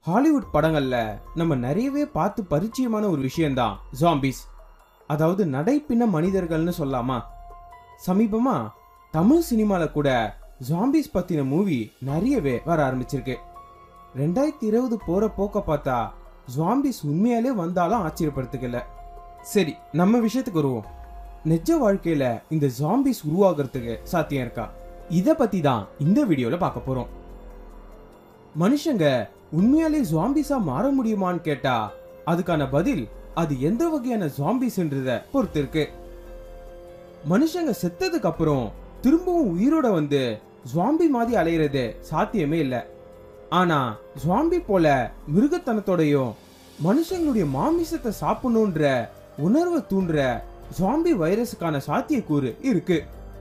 Hollywood படங்கள்ல நம்ம நிறையவே பார்த்து பரிச்சயமான ஒரு விஷயம்தான் ஜாம்பிஸ் அதாவது நடைப்பின்ன மனிதர்கள்னு சொல்லலாமா சமீபமா தமிழ் சினிமால கூட ஜாம்பிஸ் பத்தின மூவி நிறையவே வர ஆரம்பிச்சிருக்கு ரெண்டாயிரத்தி இருபது போற போக்க பார்த்தா ஜாம்பிஸ் உண்மையாலே வந்தாலும் ஆச்சரியப்படுத்துக்கல சரி நம்ம விஷயத்துக்கு வருவோம் நிஜ வாழ்க்கையில இந்த ஜாம்பிஸ் உருவாகிறதுக்கு சாத்தியம் இருக்கா இத பத்தி தான் இந்த வீடியோல பார்க்க போறோம் மனுஷங்க உண்மையாலே ஜாம்பிஸா மாற முடியுமான்னு கேட்டா அதுக்கான பதில் அது எந்த வகையான ஜாம்பிஸ்ன்றத பொறுத்து இருக்கு மனுஷங்க செத்ததுக்கு அப்புறம் திரும்பவும் உயிரோட வந்து ஜாம்பி மாதிரி அலையிறது சாத்தியமே இல்ல ஆனா ஜாம்பி போல மிருகத்தனத்தோடையும் மனுஷங்களுடைய மாமிசத்தை சாப்பிடணுன்ற உணர்வை தூண்டுற ஜாம்பி வைரஸுக்கான சாத்தியக்கூறு இருக்கு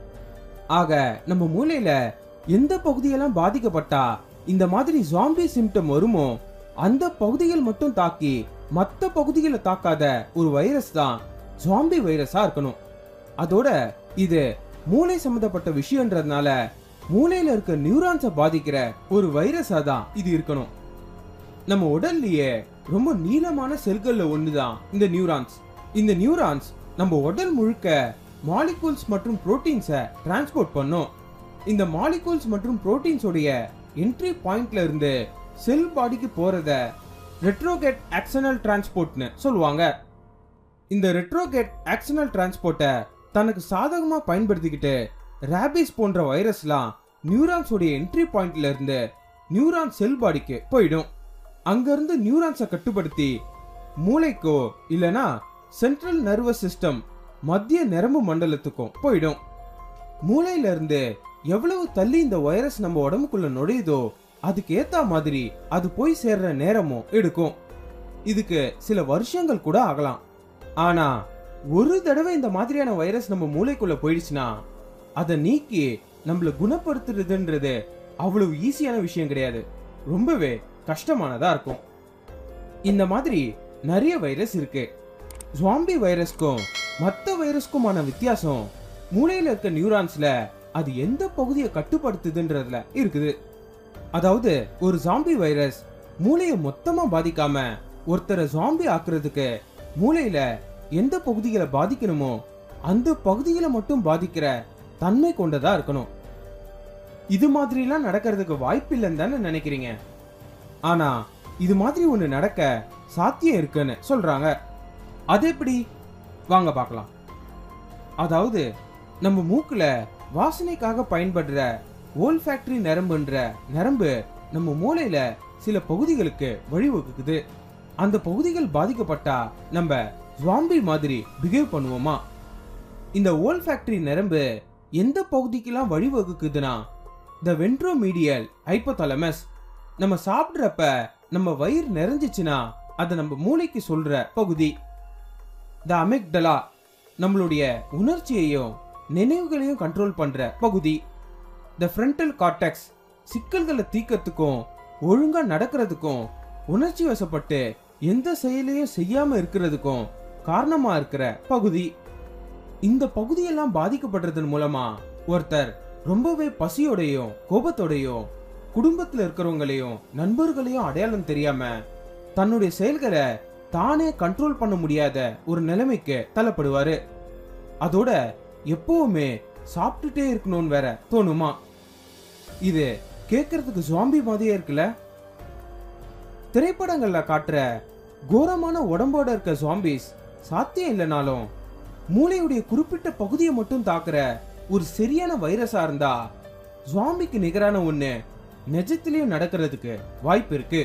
ஆக நம்ம மூளையில எந்த பகுதியெல்லாம் பாதிக்கப்பட்டா இந்த மாதிரி ஜாம்பி சிம்டம் வருமோ அந்த பகுதிகள் மட்டும் தாக்கி மத்த பகுதிகளை தாக்காத ஒரு வைரஸ் தான் ஜாம்பி வைரஸா இருக்கணும் அதோட இது மூளை சம்பந்தப்பட்ட விஷயம்ன்றதுனால மூளையில இருக்க நியூரான்ஸை பாதிக்கிற ஒரு வைரஸா தான் இது இருக்கணும் நம்ம உடல்லயே ரொம்ப நீளமான செல்கள்ல ஒண்ணுதான் இந்த நியூரான்ஸ் இந்த நியூரான்ஸ் நம்ம உடல் முழுக்க மாலிகூல்ஸ் மற்றும் புரோட்டீன்ஸை டிரான்ஸ்போர்ட் பண்ணும் இந்த மாலிகூல்ஸ் மற்றும் புரோட்டீன்ஸோடைய என்ட்ரி பாயிண்ட்ல இருந்து செல் பாடிக்கு போறத ரெட்ரோகேட் ஆக்சனல் டிரான்ஸ்போர்ட்னு சொல்லுவாங்க இந்த ரெட்ரோகேட் ஆக்சனல் டிரான்ஸ்போர்ட்டை தனக்கு சாதகமா பயன்படுத்திக்கிட்டு ரேபிஸ் போன்ற வைரஸ்லாம் நியூரான்ஸோடைய என்ட்ரி பாயிண்ட்ல இருந்து நியூரான் செல் பாடிக்கு போயிடும் அங்கிருந்து நியூரான்ஸை கட்டுப்படுத்தி மூளைக்கோ இல்லனா சென்ட்ரல் நர்வஸ் சிஸ்டம் மத்திய நரம்பு மண்டலத்துக்கும் போயிடும் மூளையில இருந்து எவ்வளவு தள்ளி இந்த வைரஸ் நம்ம உடம்புக்குள்ள நுழையுதோ அதுக்கு ஏத்த மாதிரி அது போய் சேர்ற நேரமும் எடுக்கும் இதுக்கு சில வருஷங்கள் கூட ஆகலாம் ஆனா ஒரு தடவை இந்த மாதிரியான வைரஸ் நம்ம மூளைக்குள்ள போயிடுச்சுன்னா அதை நீக்கி நம்மள குணப்படுத்துறதுன்றது அவ்வளவு ஈஸியான விஷயம் கிடையாது ரொம்பவே கஷ்டமானதா இருக்கும் இந்த மாதிரி நிறைய வைரஸ் இருக்கு ஜாம்பி வைரஸ்க்கும் மத்த வைரஸ்க்குமான வித்தியாசம் மூளையில இருக்க நியூரான்ஸ்ல அது எந்த பகுதியை கட்டுப்படுத்துதுன்றதுல இருக்குது அதாவது ஒரு ஜாம்பி வைரஸ் மூளையை மொத்தமா பாதிக்காம ஒருத்தரை ஜாம்பி ஆக்குறதுக்கு மூளையில எந்த பகுதிகளை பாதிக்கணுமோ அந்த பகுதிகளை மட்டும் பாதிக்கிற தன்மை கொண்டதா இருக்கணும் இது மாதிரிலாம் நடக்கிறதுக்கு வாய்ப்பு இல்லைன்னு தானே நினைக்கிறீங்க ஆனா இது மாதிரி ஒண்ணு நடக்க சாத்தியம் இருக்குன்னு சொல்றாங்க அது எப்படி வாங்க பார்க்கலாம் அதாவது நம்ம மூக்குல வாசனைக்காக பயன்படுற ஓல் ஃபேக்டரி நரம்புன்ற நரம்பு நம்ம மூளையில சில பகுதிகளுக்கு வழிவகுக்குது அந்த பகுதிகள் பாதிக்கப்பட்டா நம்ம ஜாம்பி மாதிரி பிஹேவ் பண்ணுவோமா இந்த ஓல் ஃபேக்டரி நரம்பு எந்த பகுதிக்கெல்லாம் வழிவகுக்குதுன்னா த வென்ட்ரோமீடியல் ஹைப்போதலமஸ் நம்ம சாப்பிட்றப்ப நம்ம வயிறு நிறைஞ்சிச்சுன்னா அதை நம்ம மூளைக்கு சொல்ற பகுதி த அமெக்டலா நம்மளுடைய உணர்ச்சியையும் நினைவுகளையும் கண்ட்ரோல் பண்ற பகுதி த ஃப்ரண்டல் கார்டெக்ஸ் சிக்கல்களை தீக்கிறதுக்கும் ஒழுங்கா நடக்கிறதுக்கும் உணர்ச்சி வசப்பட்டு எந்த செயலையும் செய்யாம இருக்கிறதுக்கும் காரணமா இருக்கிற பகுதி இந்த பகுதியெல்லாம் பாதிக்கப்படுறதன் மூலமா ஒருத்தர் ரொம்பவே பசியோடையும் கோபத்தோடையும் குடும்பத்துல இருக்கிறவங்களையும் நண்பர்களையும் அடையாளம் தெரியாம தன்னுடைய செயல்களை தானே கண்ட்ரோல் பண்ண முடியாத ஒரு நிலைமைக்கு தள்ளப்படுவாரு அதோட எப்பவுமே சாப்பிட்டுட்டே இருக்கணும்னு வேற தோணுமா இது கேட்கறதுக்கு ஜாம்பி மாதிரியே இருக்குல்ல திரைப்படங்கள்ல காட்டுற கோரமான உடம்போட இருக்க ஜாம்பிஸ் சாத்தியம் இல்லைனாலும் மூளையுடைய குறிப்பிட்ட பகுதியை மட்டும் தாக்குற ஒரு சரியான வைரஸா இருந்தா ஜாம்பிக்கு நிகரான ஒண்ணு நிஜத்திலயும் நடக்கிறதுக்கு வாய்ப்பு இருக்கு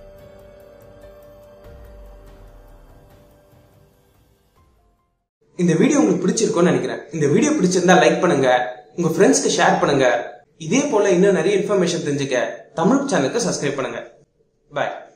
இந்த வீடியோ உங்களுக்கு பிடிச்சிருக்கும்னு நினைக்கிறேன் இந்த வீடியோ பிடிச்சிருந்தா லைக் பண்ணுங்க உங்க ஃப்ரெண்ட்ஸ்க்கு ஷேர் பண்ணுங்க இதே போல இன்னும் நிறைய இன்ஃபர்மேஷன் தெரிஞ்சுக்க தமிழ் சேனலுக்கு சப்ஸ்கிரைப் பண்ணுங்க பாய்